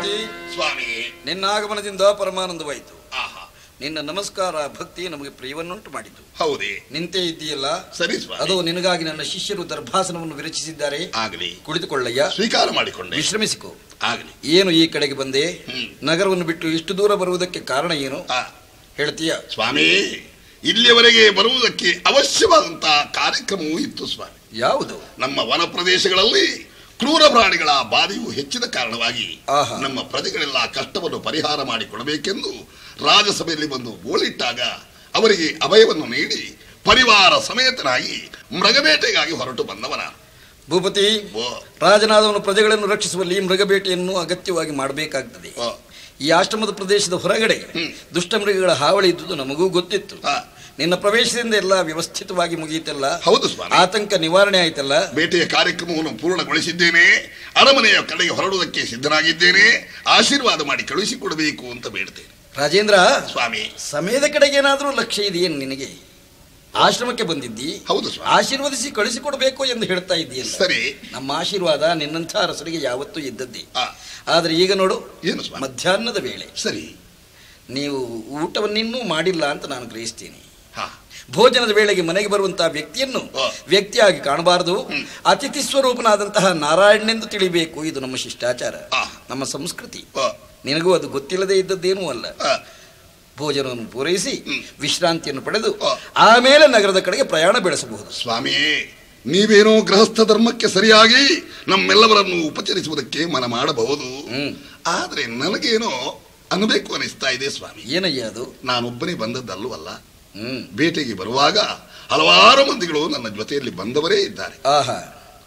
ಭೂಪತಿ ಸ್ವಾಮಿ ನಿನ್ನ ಆಗಮನದಿಂದ ಪರಮಾನಂದವಾಯಿತು ಆಹಾ ನಿನ್ನ ನಮಸ್ಕಾರ ಭಕ್ತಿ ನಮಗೆ ಪ್ರಿಯವನ್ನುಂಟು ಮಾಡಿತು ಹೌದೇ ನಿಂತೇ ಇದ್ದೀಯಲ್ಲ ಸರಿ ಸ್ವಾಮಿ ಅದು ನಿನಗಾಗಿ ನನ್ನ ಶಿಷ್ಯರು ದರ್ಭಾಸನವನ್ನು ವಿರಚಿಸಿದ್ದಾರೆ ಆಗಲಿ ಕುಳಿತುಕೊಳ್ಳಯ್ಯ ಸ್ವೀಕಾರ ಮಾಡಿಕೊಂಡೆ ವಿಶ್ರಮಿಸಿಕೋ ಆಗಲಿ ಏನು ಈ ಕಡೆಗೆ ಬಂದೆ ಹ್ಮ್. ನಗರವನ್ನು ಬಿಟ್ಟು ಇಷ್ಟು ದೂರ ಬರುವುದಕ್ಕೆ ಕಾರಣ ಏನು ಆ, ಹೇಳ್ತೀಯ ಸ್ವಾಮಿ ಇಲ್ಲಿಯವರೆಗೆ ಬರುವುದಕ್ಕೆ ಅವಶ್ಯವಾದಂತಹ ಕಾರ್ಯಕ್ರಮವೂ ಇತ್ತು ಸ್ವಾಮಿ ಯಾವುದು ನಮ್ಮ ವನ ಪ್ರದೇಶಗಳಲ್ಲಿ ಕ್ರೂರ ಪ್ರಾಣಿಗಳ ಬಾಧೆಯು ಹೆಚ್ಚಿದ ಕಾರಣವಾಗಿ ಆಹಾ. ನಮ್ಮ ಪ್ರಜೆಗಳೆಲ್ಲ ಕಷ್ಟವನ್ನು ಪರಿಹಾರ ಮಾಡಿಕೊಡಬೇಕೆಂದು ರಾಜಸಭೆಯಲ್ಲಿ ಬಂದು ಗೋಳಿಟ್ಟಾಗ ಅವರಿಗೆ ಅಭಯವನ್ನು ನೀಡಿ ಪರಿವಾರ ಸಮೇತನಾಗಿ ಮೃಗಬೇಟೆಗಾಗಿ ಹೊರಟು ಬಂದವನ ಭೂಪತಿ ಓ, ರಾಜನಾದವನು ಪ್ರಜೆಗಳನ್ನು ರಕ್ಷಿಸುವಲ್ಲಿ ಮೃಗಬೇಟೆಯನ್ನು ಅಗತ್ಯವಾಗಿ ಮಾಡಬೇಕಾಗ್ತದೆ ಓ, ಈ ಆಶ್ರಮದ ಪ್ರದೇಶದ ಹೊರಗಡೆ ಹ್ಮ್. ದುಷ್ಟ ಮೃಗಗಳ ಹಾವಳಿ ಇದ್ದುದು ನಮಗೂ ಗೊತ್ತಿತ್ತು ಆ, ನಿನ್ನ ಪ್ರವೇಶದಿಂದ ಎಲ್ಲ ವ್ಯವಸ್ಥಿತವಾಗಿ ಮುಗಿಯಿತಲ್ಲ ಹೌದು ಸ್ವಾಮಿ ಆತಂಕ ನಿವಾರಣೆ ಆಯ್ತಲ್ಲ ಬೇಟೆಯ ಕಾರ್ಯಕ್ರಮವನ್ನು ಪೂರ್ಣಗೊಳಿಸಿದ್ದೇನೆ ಅರಮನೆಯ ಕಡೆಗೆ ಹೊರಡುವುದಕ್ಕೆ ಸಿದ್ಧನಾಗಿದ್ದೇನೆ ಆಶೀರ್ವಾದ ಮಾಡಿ ಕಳುಹಿಸಿಕೊಡಬೇಕು ಅಂತ ಬೇಡ್ತೇನೆ ರಾಜೇಂದ್ರ ಸ್ವಾಮಿ ಸಮಯದ ಕಡೆಗೆ ಏನಾದರೂ ಲಕ್ಷ್ಯ ಇದೆಯೇನು ನಿನಗೆ ಆಶ್ರಮಕ್ಕೆ ಬಂದಿದ್ದಿ ಹೌದು ಸ್ವಾಮಿ ಆಶೀರ್ವದಿಸಿ ಕಳಿಸಿಕೊಡ್ಬೇಕು ಎಂದು ಹೇಳ್ತಾ ಇದ್ದೀಯಲ್ಲ ಸರಿ ನಮ್ಮ ಆಶೀರ್ವಾದ ನಿನ್ನಂಥ ಅರಸರಿಗೆ ಯಾವತ್ತೂ ಇದ್ದದ್ದೇ ಆ, ಆದರೆ ಈಗ ನೋಡು ಏನು ಸ್ವಾಮಿ ಮಧ್ಯಾಹ್ನದ ವೇಳೆ ಸರಿ ನೀವು ಊಟವನ್ನಿನ್ನೂ ಮಾಡಿಲ್ಲ ಅಂತ ನಾನು ಗ್ರಹಿಸ್ತೀನಿ ಹಾ ಭೋಜನದ ವೇಳೆಗೆ ಮನೆಗೆ ಬರುವಂತಹ ವ್ಯಕ್ತಿಯನ್ನು ಆ. ವ್ಯಕ್ತಿಯಾಗಿ ಕಾಣಬಾರದು ಹ್ಮ್. ಅತಿಥಿ ಸ್ವರೂಪನಾದಂತಹ ನಾರಾಯಣನೆಂದು ತಿಳಿಬೇಕು ಇದು ನಮ್ಮ ಶಿಷ್ಟಾಚಾರ ಆ. ನಮ್ಮ ಸಂಸ್ಕೃತಿ ಆ, ನಿನಗೂ ಅದು ಗೊತ್ತಿಲ್ಲದೆ ಇದ್ದದ್ದೇನೂ ಅಲ್ಲ ಆ, ಭೋಜನವನ್ನು ಪೂರೈಸಿ ಹ್ಮ್. ವಿಶ್ರಾಂತಿಯನ್ನು ಪಡೆದು ಆ. ಆಮೇಲೆ ನಗರದ ಕಡೆಗೆ ಪ್ರಯಾಣ ಬೆಳೆಸಬಹುದು ಸ್ವಾಮಿಯೇ ನೀವೇನೋ ಗೃಹಸ್ಥ ಧರ್ಮಕ್ಕೆ ಸರಿಯಾಗಿ ನಮ್ಮೆಲ್ಲವರನ್ನು ಉಪಚರಿಸುವುದಕ್ಕೆ ಮನ ಮಾಡಬಹುದು ಹ್ಮ್ ಆದ್ರೆ ನನಗೇನೋ ಅನ್ಬೇಕು ಅನಿಸ್ತಾ ಇದೆ ಸ್ವಾಮಿ ಏನಯ್ಯ ಅದು ನಾನೊಬ್ಬನೇ ಬಂದದ್ದಲ್ಲವಲ್ಲ ಹ್ಮ್ ಬೇಟೆಗೆ ಬರುವಾಗ ಹಲವಾರು ಮಂದಿಗಳು ನನ್ನ ಜೊತೆಯಲ್ಲಿ ಬಂದವರೇ ಇದ್ದಾರೆ ಆಹಾ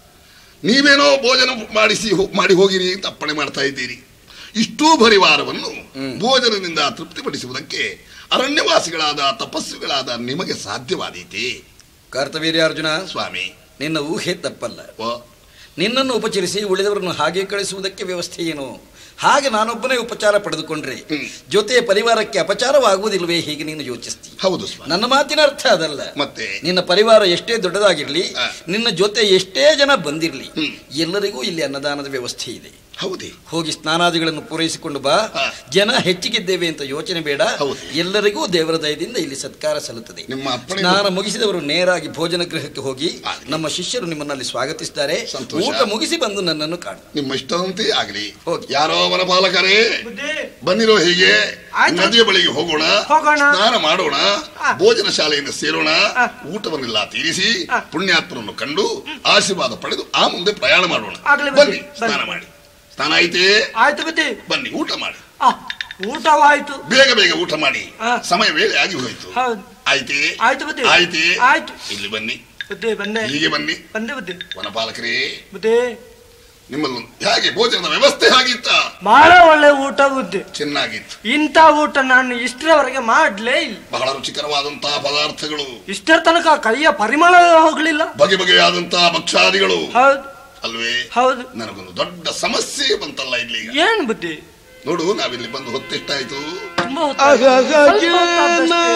ನೀವೇನೋ ಭೋಜನ ಮಾಡಿಸಿ ಹೋ- ಮಾಡಿ ಹೋಗಿರಿ ಅಂತ ಅಪ್ಪಣೆ ಮಾಡ್ತಾ ಇದ್ದೀರಿ ಇಷ್ಟೂ ಪರಿವಾರವನ್ನು ಹ್ಮ್. ಭೋಜನದಿಂದ ತೃಪ್ತಿಪಡಿಸುವುದಕ್ಕೆ ಅರಣ್ಯವಾಸಿಗಳಾದ ತಪಸ್ವಿಗಳಾದ ನಿಮಗೆ ಸಾಧ್ಯವಾದೀತೆ ಕರ್ತವೀರ್ಯ ಅರ್ಜುನ ಸ್ವಾಮಿ ನಿನ್ನ ಊಹೆ ತಪ್ಪಲ್ಲ ಓ ನಿನ್ನನ್ನು ಉಪಚರಿಸಿ ಉಳಿದವರನ್ನು ಹಾಗೆ ಕಳಿಸುವುದಕ್ಕೆ ವ್ಯವಸ್ಥೆ ಏನು ಹಾಗೆ ನಾನೊಬ್ಬನೇ ಉಪಚಾರ ಪಡೆದುಕೊಂಡ್ರೆ ಹ್ಮ್. ಜೊತೆ ಪರಿವಾರಕ್ಕೆ ಅಪಚಾರವಾಗುವುದಿಲ್ವೇ ಹೀಗೆ ನೀನು ಯೋಚಿಸ್ತಿ ಹೌದು ಸ್ವಾಮಿ ನನ್ನ ಮಾತಿನ ಅರ್ಥ ಅದಲ್ಲ ಮತ್ತೆ ನಿನ್ನ ಪರಿವಾರ ಎಷ್ಟೇ ದೊಡ್ಡದಾಗಿರ್ಲಿ ಆ. ನಿನ್ನ ಜೊತೆ ಎಷ್ಟೇ ಜನ ಬಂದಿರಲಿ ಹ್ಮ್. ಎಲ್ಲರಿಗೂ ಇಲ್ಲಿ ಅನ್ನದಾನದ ವ್ಯವಸ್ಥೆ ಇದೆ ಹೌದೇ ಹೋಗಿ ಸ್ನಾನಾದಿಗಳನ್ನು ಪೂರೈಸಿಕೊಂಡು ಬಾ ಆ. ಜನ ಹೆಚ್ಚಿಗಿದ್ದೇವೆ ಅಂತ ಯೋಚನೆ ಬೇಡ ಹೌದು. ಎಲ್ಲರಿಗೂ ದೇವರ ದಯದಿಂದ ಇಲ್ಲಿ ಸತ್ಕಾರ ಸಲ್ಲುತ್ತದೆ ನಿಮ್ಮ ಅಪ್ಪಣೆ ಸ್ನಾನ ಮುಗಿಸಿದವರು ನೇರಾಗಿ ಭೋಜನ ಗೃಹಕ್ಕೆ ಹೋಗಿ ಆಗಲಿ. ನಮ್ಮ ಶಿಷ್ಯರು ನಿಮ್ಮನ್ನಲ್ಲಿ ಸ್ವಾಗತಿಸ್ತಾರೆ ಸಂತೋಷ. ಊಟ ಮುಗಿಸಿ ಬಂದು ನನ್ನನ್ನು ಕಾಣು ನಿಮ್ಮ ಇಷ್ಟದಂತೆ ಆಗಲಿ ಹೋಗಿ. ಯಾರೋ ವನಪಾಲಕರೇ ಬುದ್ಧಿ ಬನ್ನಿರೋ ಹೀಗೆ ಆಯ್ತು. ನದಿಯ ಬಳಿಗೆ ಹೋಗೋಣ ಹೋಗೋಣ. ಸ್ನಾನ ಮಾಡೋಣ ಆ. ಭೋಜನ ಶಾಲೆಯನ್ನು ಸೇರೋಣ ಆ. ಊಟವನ್ನೆಲ್ಲ ತೀರಿಸಿ ಆ. ಪುಣ್ಯಾತ್ಮರನ್ನು ಕಂಡು ಆಶೀರ್ವಾದ ಪಡೆದು ಆ ಮುಂದೆ ಪ್ರಯಾಣ ಮಾಡೋಣ ಆಗ್ಲಿ ಬನ್ನಿ ಬನ್ನಿ, ಸ್ನಾನ ಬನ್ನಿ. ಮಾಡಿ ಸ್ನಾನ ಆಯ್ತೇ ಆಯ್ತು ಬುದ್ಧಿ ಬನ್ನಿ ಊಟ ಮಾಡಿ ಆ, ಊಟವಾಯ್ತು ಬೇಗ ಬೇಗ ಊಟ ಮಾಡಿ ಆ. ಸಮಯ ವೇಳೆ ಆಗಿ ಹೋಯ್ತು ಹೌದು ಆಯ್ತೇ ಆಯ್ತು ಬುದ್ಧಿ ಆಯ್ತೇ ಆಯ್ತು ಇಲ್ಲಿ ಬನ್ನಿ ಬುದ್ಧಿ ಬಂದೆ ಹೀಗೆ ಬನ್ನಿ ಬಂದೆ ಬುದ್ಧಿ ವನಪಾಲಕರೇ ಬುದ್ಧಿ ನಿಮ್ಮಲ್ಲಿ ಹೇಗೆ ಭೋಜನದ ವ್ಯವಸ್ಥೆ ಹಾಗಿತ್ತ ಬಹಳ ಒಳ್ಳೆ ಊಟ ಬುದ್ಧಿ ಚೆನ್ನಾಗಿತ್ತು ಇಂಥ ಊಟ ನಾನು ಇಷ್ಟರವರೆಗೆ ಮಾಡ್ಲೇ ಇಲ್ಲ ಬಹಳ ರುಚಿಕರವಾದಂತಹ ಪದಾರ್ಥಗಳು ಇಷ್ಟರ ತನಕ ಕೈಯ ಪರಿಮಳ ಹೋಗ್ಲಿಲ್ಲ ಬಗೆ ಬಗೆಯಾದಂತಹ ಭಕ್ಷಾದಿಗಳು ಹೌದು ಅಲ್ವೇ ಹೌದು ನನಗೊಂದು ದೊಡ್ಡ ಸಮಸ್ಯೆ ಬಂತಲ್ಲ ಇಲ್ಲಿ ಈಗ ಏನ್ ಬುದ್ಧಿ ನೋಡು ನಾವಿಲ್ಲಿ ಬಂದು ಹೊತ್ತೆಷ್ಟಾಯ್ತು ತುಂಬಾ ಹೊತ್ತಾಯ್ತು. ಸ್ವಲ್ಪ ಹೊತ್ತಾದಷ್ಟೇ.